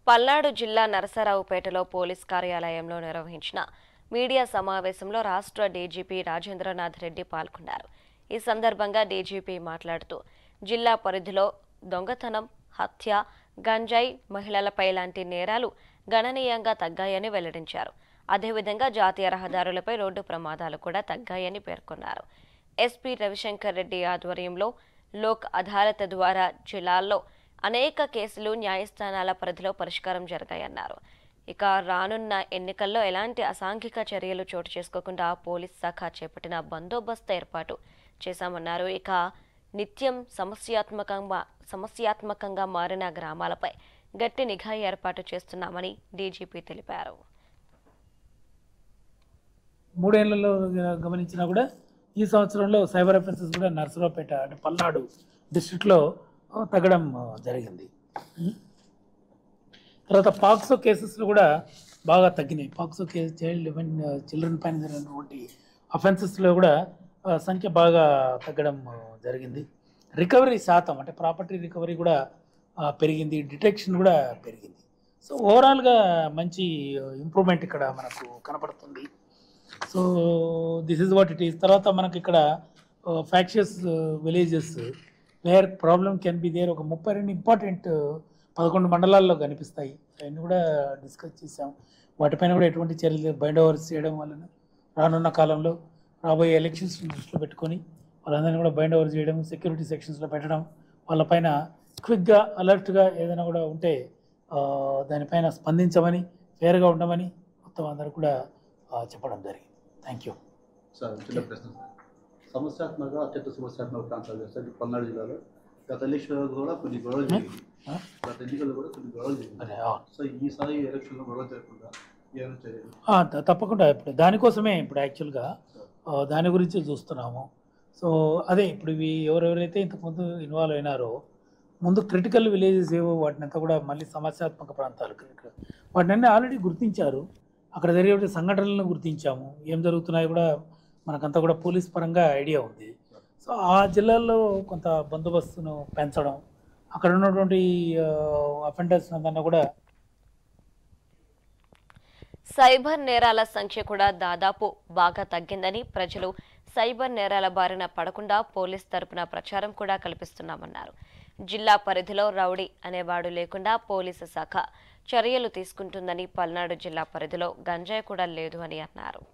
పల్నాడు జిల్లా నరసరావుపేటలో పోలీస్ కార్యాలయంలో నిర్వహించిన మీడియా సమావేశంలో రాష్ట్ర డీజీపీ రాజేంద్రనాథ్ రెడ్డి పాల్గొన్నారు ఈ సందర్భంగా డీజీపీ మాట్లాడుతూ జిల్లా పరిధిలో దొంగతనం హత్య గంజాయి మహిళలపై లాంటి నేరాలు గణనీయంగా తగ్గాయని వెల్లడించారు అదేవిధంగా జాతీయ రహదారులపై రోడ్డు ప్రమాదాలు కూడా తగ్గాయని పేర్కొన్నారు ఎస్పీ రవిశంకర్ రెడ్డి ఆధ్వర్యంలో లోక్ అదాలత్ ద్వారా జిల్లాల్లో అనేక కేసులు న్యాయస్థానాల పరిధిలో పరిష్కారం జరిగాయన్నారు ఇక రానున్న ఎన్నికల్లో ఎలాంటి అసాంఘిక చర్యలు చోటు చేసుకోకుండా పోలీస్ శాఖ చేపట్టిన బందోబస్తు ఏర్పాటు చేశామన్నారు ఇక నిత్యం సమస్యాత్మకంగా సమస్యాత్మకంగా మారిన గ్రామాలపై గట్టి నిఘా ఏర్పాటు చేస్తున్నామని డీజీపీ తెలిపారు మూడేళ్లలో గమనించినా కూడా ఈ సంవత్సరంలో సైబర్ అఫెన్సెస్ కూడా నర్సరావుపేట అంటే పల్నాడు డిస్ట్రిక్ట్లో తగ్గడం ఆ, జరిగింది తర్వాత పాక్సో కేసెస్లో కూడా బాగా తగ్గినాయి POCSO case child even children పైన జరిగినటువంటి అఫెన్సెస్లో కూడా ఆ, సంఖ్య బాగా తగ్గడం ఆ, జరిగింది రికవరీ శాతం అంటే ప్రాపర్టీ రికవరీ కూడా ఆ, పెరిగింది డిటెక్షన్ కూడా పెరిగింది సో ఓవరాల్గా మంచి ఇంప్రూవ్మెంట్ ఇక్కడ మనకు కనపడుతుంది so this is what it is తర్వాత మనకి ఇక్కడ factious villages where problem can be there ఒక ముప్పై రెండు ఇంపార్టెంట్ పదకొండు మండలాల్లో కనిపిస్తాయి అవన్నీ కూడా డిస్కస్ చేసాం వాటిపైన కూడా ఎటువంటి చర్యలు బైండ్ ఓవర్స్ చేయడం వలన రానున్న కాలంలో రాబోయే ఎలక్షన్స్ దృష్టిలో పెట్టుకొని వాళ్ళందరినీ కూడా బైండ్ ఓవర్ చేయడం సెక్యూరిటీ సెక్షన్స్లో పెట్టడం వాళ్ళపైన క్విక్గా అలర్ట్గా ఏదైనా కూడా ఉంటే ఆ, దానిపైన స్పందించమని ఫేర్గా ఉండమని మొత్తం అందరూ కూడా ఆ, చెప్పడం జరిగింది థ్యాంక్ యూ సార్ చిన్న ప్రశ్న సార్ సమస్యాత్మక అత్యంత సమస్యాత్మక ప్రాంతాలు చేస్తారు పల్నాడు జిల్లాలో గత ఎలక్షన్లో కూడా కొన్ని గొడవలు జరిగింది ఆ? గత ఎన్నికల్లో కూడా కొన్ని గొడవలు జరిగింది అదే అవును. సో ఈసారి ఎలక్షన్లో గొడవ జరగకుండా ఏమైనా చర్యలు ఆ, త- తప్పకుండా ఇప్పుడు దానికోసమే ఇప్పుడు యాక్చువల్గా ఆ, దాని గురించి చూస్తున్నాము సో అదే ఇప్పుడు ఇవి ఎవరెవరైతే ఇంతకుముందు ఇన్వాల్వ్ అయినారో ముందు క్రిటికల్ విలేజెస్ ఏవో వాటిని అంతా కూడా మళ్ళీ సమస్యాత్మక ప్రాంతాలు critical. వాటిని ఆల్రెడీ గుర్తించారు అక్కడ జరిగే సంఘటనలను గుర్తించాము ఏం జరుగుతున్నాయో కూడా మనకంతా కూడా పోలీస్ పరంగా ఐడియా ఉంది సో ఆ జిల్లాల్లో కొంత బందోబస్తును పెంచడం అక్కడ ఉన్నటువంటి అఫెండర్స్ అందరినీ కూడా సైబర్ నేరాల సంఖ్య కూడా దాదాపు బాగా తగ్గిందని ప్రజలు సైబర్ నేరాల బారిన పడకుండా పోలీస్ తరపున ప్రచారం కూడా కల్పిస్తున్నామన్నారు జిల్లా పరిధిలో రౌడీ అనేవాడు లేకుండా పోలీసు శాఖ చర్యలు తీసుకుంటుందని పల్నాడు జిల్లా పరిధిలో గంజాయి కూడా లేదు అని అన్నారు